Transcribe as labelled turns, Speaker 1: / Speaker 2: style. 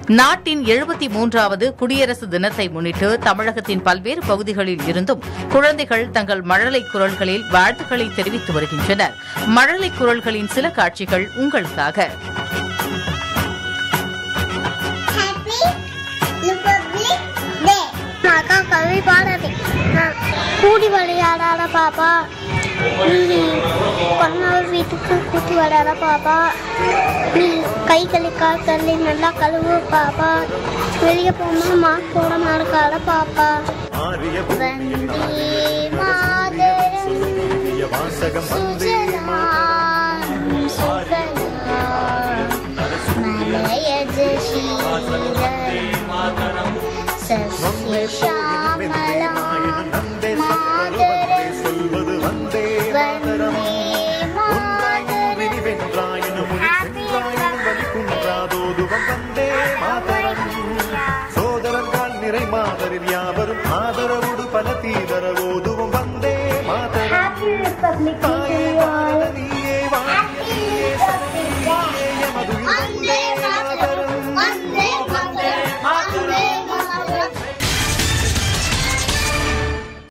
Speaker 1: நாட்டின் எழுபத்தி மூன்றாவது குடியரசு தினத்தை முன்னிட்டு தமிழகத்தின் பல்வேறு பகுதிகளில் இருந்தும் குழந்தைகள் தங்கள் மழலை குரல்களில் வாழ்த்துக்களை தெரிவித்து வருகின்றனர் மழலை குரல்களின் சில காட்சிகள் உங்களுக்காக
Speaker 2: Happy Republic Day. அக்கா கவி பாடாது கூடி விளையாடாத பாப்பா நீ கொன்னாள் வீட்டுக்கு கூட்டி விளையாட பாப்பா நீ கை கழி கால் தள்ளி நல்லா கழுவு பாப்பா வெளியே போகும்போது மாஸ்க் போட மறக்காத பாப்பா
Speaker 3: ஆரிய
Speaker 2: வந்தே மாதரம்
Speaker 3: புண்ணிய வாசகம் வந்தே
Speaker 2: சுஜலாம் சுகலாம் மலயஜ சீரம் சஸ்ய ஷாமலாம்
Speaker 3: நந்தே சத்வருவந்தே சொல்வது வந்தே மாதரம் ஒன்றாயினி வென்றாயினும் முடி சென்றாயினும் வலி குன்றாதோதுவம் வந்தே மாதரம் சோதரர்கள் நிறை மாதரில் யாவரும் ஆதரவோடு பல தீதர ஓதுவம் வந்தே மாதரம்
Speaker 2: Happy Republic Day.